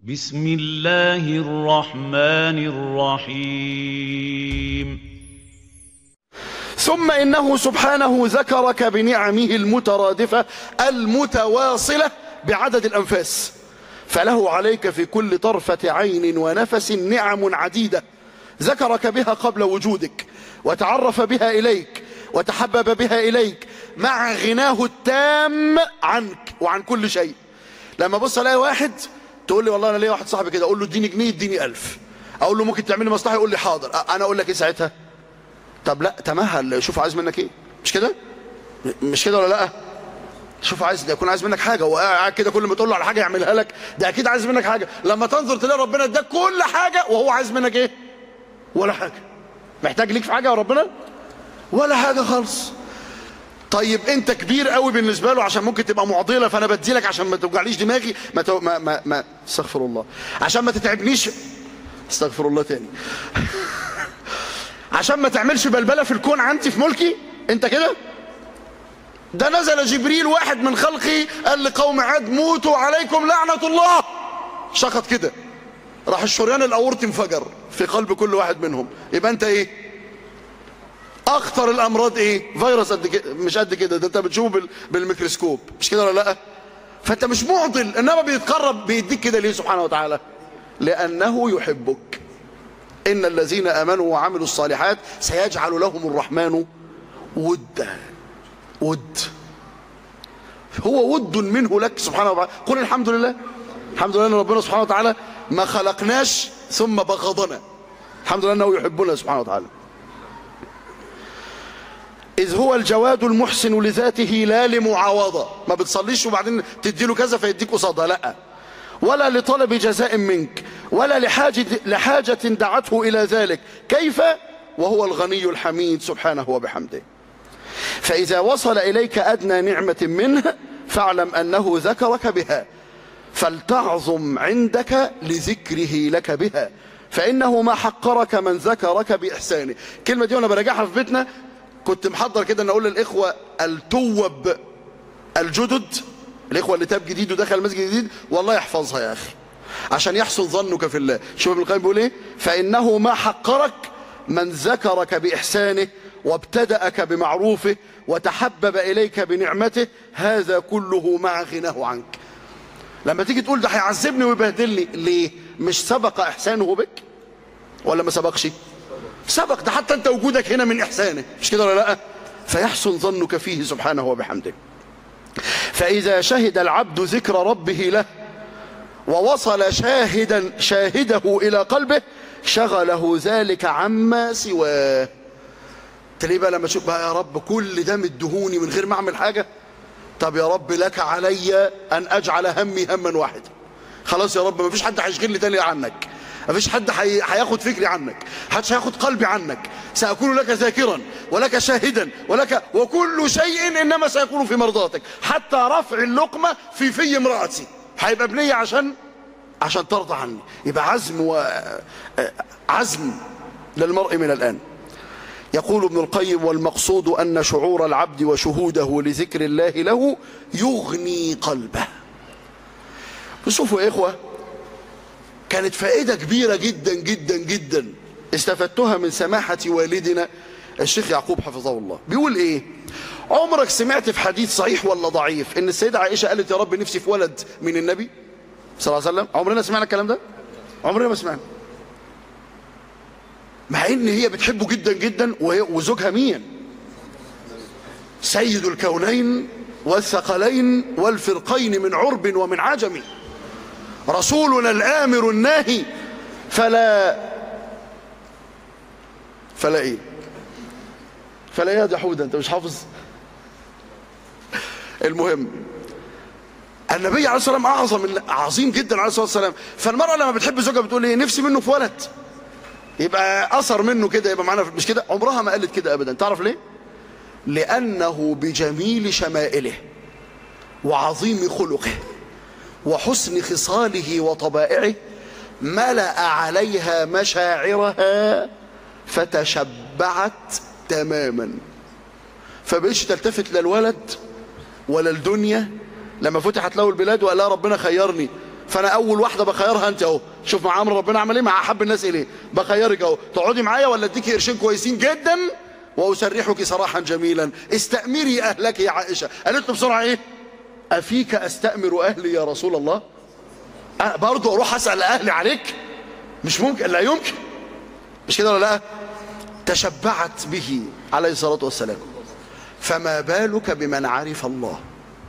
بسم الله الرحمن الرحيم ثم إنه سبحانه ذكرك بنعمه المترادفة المتواصلة بعدد الأنفاس فله عليك في كل طرفة عين ونفس نعم عديدة ذكرك بها قبل وجودك وتعرف بها إليك وتحبب بها إليك مع غناه التام عنك وعن كل شيء لما بص الاقي واحد تقول لي والله انا ليا واحد صاحبي كده اقول له اديني جنيه اديني ألف اقول له ممكن تعمل لي مصلحه يقول لي حاضر أ- انا اقول لك ايه ساعتها طب لا تمهل شوف عايز منك ايه مش كده مش كده ولا لا شوف عايز ده يكون عايز منك حاجه وقاعد كده كل ما تقول له على حاجه يعملها لك ده اكيد عايز منك حاجه لما تنظر تلاقي ربنا اداك كل حاجه وهو عايز منك ايه ولا حاجه محتاج ليك في حاجه يا ربنا ولا حاجه خالص طيب انت كبير قوي بالنسبه له عشان ممكن تبقى معضله فانا بدي لك عشان ما توجعليش دماغي ما تو... ما ما, ما استغفر الله عشان ما تتعبنيش استغفر الله تاني عشان ما تعملش بلبله في الكون عندي في ملكي انت كده ده نزل جبريل واحد من خلقي قال لقوم عاد موتوا عليكم لعنه الله شخط كده راح الشريان الاورطي انفجر في قلب كل واحد منهم يبقى انت ايه اخطر الامراض ايه فيروس قد كده مش قد كده ده انت بتشوفه بال... بالميكروسكوب مش كده ولا لا فانت مش معضل انما بيتقرب بيديك كده ليه سبحانه وتعالى لانه يحبك ان الذين امنوا وعملوا الصالحات سيجعل لهم الرحمن ودا ود هو ود منه لك سبحانه وتعالى قل الحمد لله الحمد لله ان ربنا سبحانه وتعالى ما خلقناش ثم بغضنا الحمد لله انه يحبنا سبحانه وتعالى إذ هو الجواد المحسن لذاته لا لمعاوضة ما بتصليش وبعدين تديله كذا فيديك قصادها لا ولا لطلب جزاء منك ولا لحاجة, لحاجة دعته إلى ذلك كيف وهو الغني الحميد سبحانه وبحمده فإذا وصل إليك أدنى نعمة منه فاعلم أنه ذكرك بها فلتعظم عندك لذكره لك بها فإنه ما حقرك من ذكرك بإحسانه كلمة دي وأنا براجعها في بيتنا كنت محضر كده أن أقول للإخوة التوب الجدد الإخوة اللي تاب جديد ودخل مسجد جديد والله يحفظها يا أخي عشان يحسن ظنك في الله شوف ابن القيم بيقول إيه فإنه ما حقرك من ذكرك بإحسانه وابتدأك بمعروفه وتحبب إليك بنعمته هذا كله مع غناه عنك لما تيجي تقول ده هيعذبني ويبهدلني ليه مش سبق إحسانه بك ولا ما سبقش سبق ده حتى انت وجودك هنا من إحسانه مش كده ولا لا فيحسن ظنك فيه سبحانه وبحمده فإذا شهد العبد ذكر ربه له ووصل شاهدا شاهده إلى قلبه شغله ذلك عما سواه تلاقيه بقى لما تشوف بقى يا رب كل ده مدهوني من غير ما اعمل حاجه طب يا رب لك علي ان اجعل همي هما واحدا خلاص يا رب ما فيش حد هيشغل لي تاني عنك ما فيش حد حي... هياخد فكري عنك حدش هياخد قلبي عنك ساكون لك ذاكرا ولك شاهدا ولك وكل شيء انما سيكون في مرضاتك حتى رفع اللقمه في في امراتي هيبقى بنيه عشان عشان ترضى عني يبقى عزم و عزم للمرء من الان يقول ابن القيم والمقصود أن شعور العبد وشهوده لذكر الله له يغني قلبه شوفوا يا إخوة كانت فائدة كبيرة جدا جدا جدا استفدتها من سماحة والدنا الشيخ يعقوب حفظه الله بيقول ايه عمرك سمعت في حديث صحيح ولا ضعيف ان السيدة عائشة قالت يا رب نفسي في ولد من النبي صلى الله عليه وسلم عمرنا سمعنا الكلام ده عمرنا ما سمعنا مع ان هي بتحبه جدا جدا وهي وزوجها مين سيد الكونين والثقلين والفرقين من عرب ومن عجم رسولنا الامر الناهي فلا فلا ايه فلا ايه يا جحودة انت مش حافظ المهم النبي عليه الصلاه والسلام اعظم عظيم جدا عليه الصلاه والسلام فالمراه لما بتحب زوجها بتقول ايه نفسي منه في ولد يبقى اثر منه كده يبقى معانا مش كده عمرها ما قالت كده ابدا تعرف ليه لانه بجميل شمائله وعظيم خلقه وحسن خصاله وطبائعه ملا عليها مشاعرها فتشبعت تماما فبقتش تلتفت لا الولد ولا الدنيا لما فتحت له البلاد وقال لها ربنا خيرني فانا اول واحده بخيرها انت اهو شوف مع امر ربنا عمل ايه مع احب الناس اليه بخيرك اهو تقعدي معايا ولا اديكي قرشين كويسين جدا واسرحك سراحا جميلا استامري اهلك يا عائشه قالت له بسرعه ايه افيك استامر اهلي يا رسول الله أه برضه اروح اسال اهلي عليك مش ممكن لا يمكن مش كده ولا لا تشبعت به عليه الصلاه والسلام فما بالك بمن عرف الله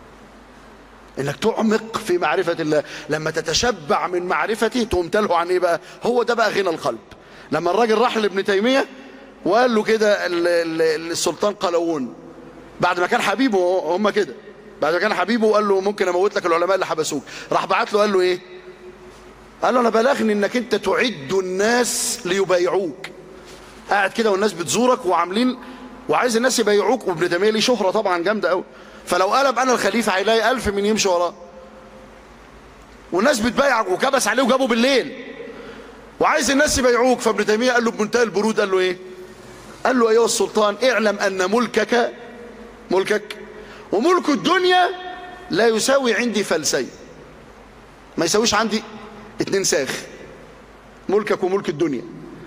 انك تعمق في معرفة الله لما تتشبع من معرفته تقوم تلهو عن ايه بقى هو ده بقى غنى القلب لما الراجل راح لابن تيمية وقال له كده ال- ال- السلطان قلاوون بعد ما كان حبيبه هم كده بعد ما كان حبيبه وقال له ممكن اموت لك العلماء اللي حبسوك راح بعت له قال له ايه قال له انا بلغني انك انت تعد الناس ليبايعوك قاعد كده والناس بتزورك وعاملين وعايز الناس يبايعوك وابن تيميه ليه شهره طبعا جامده قوي فلو قلب انا الخليفه هيلاقي ألف من يمشي وراه والناس بتبايعك وكبس عليه وجابه بالليل وعايز الناس يبايعوك فابن تيميه قال له بمنتهى البرود قال له ايه قال له ايها السلطان اعلم ان ملكك ملكك وملك الدنيا لا يساوي عندي فلسين ما يساويش عندي اتنين ساخ ملكك وملك الدنيا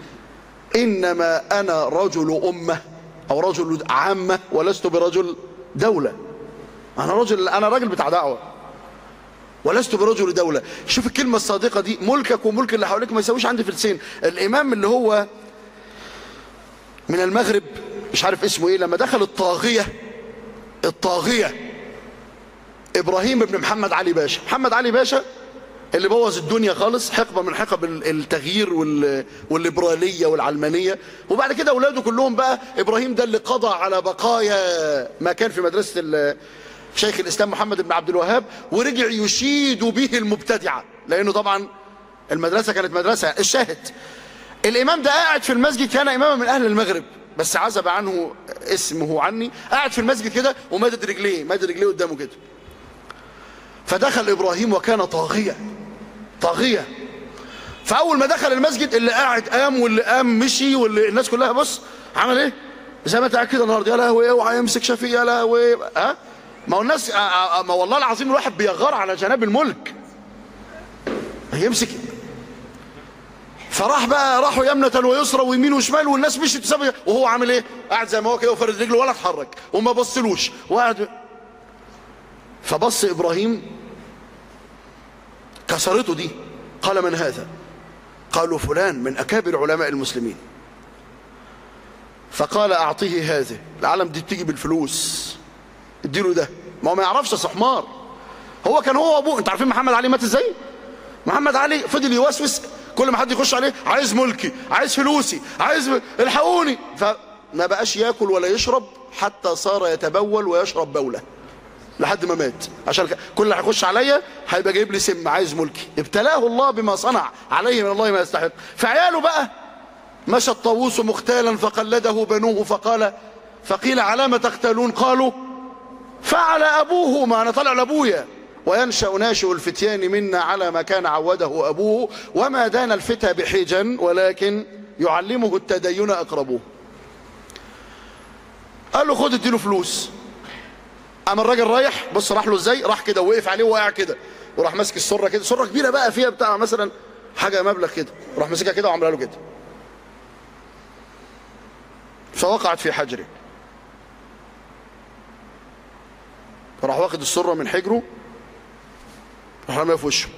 إنما أنا رجل أمة أو رجل عامة ولست برجل دولة أنا رجل أنا راجل بتاع دعوة ولست برجل دولة شوف الكلمة الصادقة دي ملكك وملك اللي حواليك ما يساويش عندي فلسين الإمام اللي هو من المغرب مش عارف اسمه إيه لما دخل الطاغية الطاغية إبراهيم بن محمد علي باشا محمد علي باشا اللي بوظ الدنيا خالص حقبة من حقب التغيير وال- والليبرالية والعلمانية وبعد كده أولاده كلهم بقى إبراهيم ده اللي قضى على بقايا ما كان في مدرسة ال- شيخ الإسلام محمد بن عبد الوهاب ورجع يشيد به المبتدعة لأنه طبعا المدرسة كانت مدرسة الشاهد الإمام ده قاعد في المسجد كان إماما من أهل المغرب بس عزب عنه اسمه عني قاعد في المسجد كده ومدد رجليه مدد رجليه قدامه كده فدخل إبراهيم وكان طاغية طاغية فأول ما دخل المسجد اللي قاعد قام واللي قام مشي واللي الناس كلها بص عمل إيه زي ما انت قاعد كده النهارده يا لهوي اوعى يمسك شفيق يا لهوي ها ما هو الناس آه، آه، ما والله العظيم الواحد بيغار على جناب الملك يمسك فراح بقى راحوا يمنة ويسرى ويمين وشمال والناس مشيت تسابق وهو عامل ايه قاعد زي ما هو كده وفرد رجله ولا اتحرك وما بصلوش وقعد فبص ابراهيم كسرته دي قال من هذا قالوا فلان من اكابر علماء المسلمين فقال اعطيه هذه العالم دي بتيجي بالفلوس اديله ده ما هو ما يعرفش أصل حمار هو كان هو وابوه انت عارفين محمد علي مات ازاي محمد علي فضل يوسوس كل ما حد يخش عليه عايز ملكي عايز فلوسي عايز الحقوني فما بقاش ياكل ولا يشرب حتى صار يتبول ويشرب بوله لحد ما مات عشان ك- كل اللي هيخش عليا هيبقى جايب لي سم عايز ملكي ابتلاه الله بما صنع عليه من الله ما يستحق فعياله بقى مشى الطاووس مختالا فقلده بنوه فقال فقيل على ما تقتلون قالوا فعل أبوه ما أنا طالع لأبويا وينشأ ناشئ الفتيان منا على ما كان عوده أبوه وما دان الفتى بحجا ولكن يعلمه التدين أقربوه قال له خد اديله فلوس قام الراجل رايح بص راح له ازاي راح كده وقف عليه وقع كده وراح ماسك السره كده سره كبيره بقى فيها بتاع مثلا حاجه مبلغ كده راح ماسكها كده وعملها له كده فوقعت في حجره فراح واخد السره من حجره راح رميها في وشه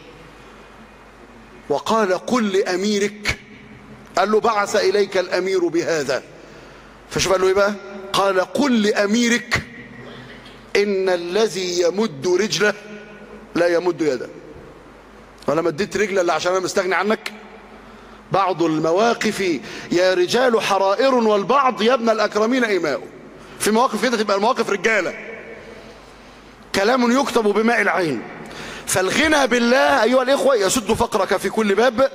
وقال قل لاميرك قال له بعث اليك الامير بهذا فشوف قال له ايه بقى قال قل لاميرك ان الذي يمد رجله لا يمد يده وانا مديت رجله اللي عشان انا مستغني عنك بعض المواقف يا رجال حرائر والبعض يا ابن الاكرمين ايماء في مواقف كده تبقى المواقف رجاله كلام يكتب بماء العين فالغنى بالله ايها الاخوه يسد فقرك في كل باب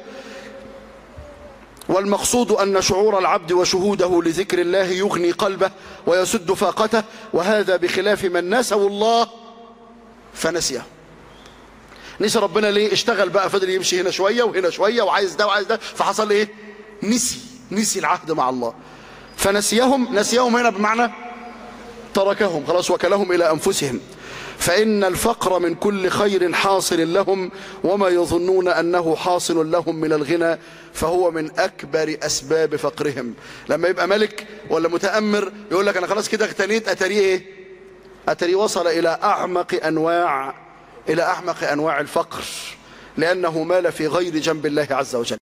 والمقصود أن شعور العبد وشهوده لذكر الله يغني قلبه ويسد فاقته وهذا بخلاف من نسوا الله فنسيه نسي ربنا ليه اشتغل بقى فضل يمشي هنا شوية وهنا شوية وعايز ده وعايز ده فحصل ايه نسي نسي العهد مع الله فنسيهم نسيهم هنا بمعنى تركهم خلاص وكلهم إلى أنفسهم فإن الفقر من كل خير حاصل لهم وما يظنون أنه حاصل لهم من الغنى فهو من أكبر أسباب فقرهم لما يبقى ملك ولا متأمر يقول لك أنا خلاص كده اغتنيت أتريه إيه أتري وصل إلى أعمق أنواع إلى أعمق أنواع الفقر لأنه مال في غير جنب الله عز وجل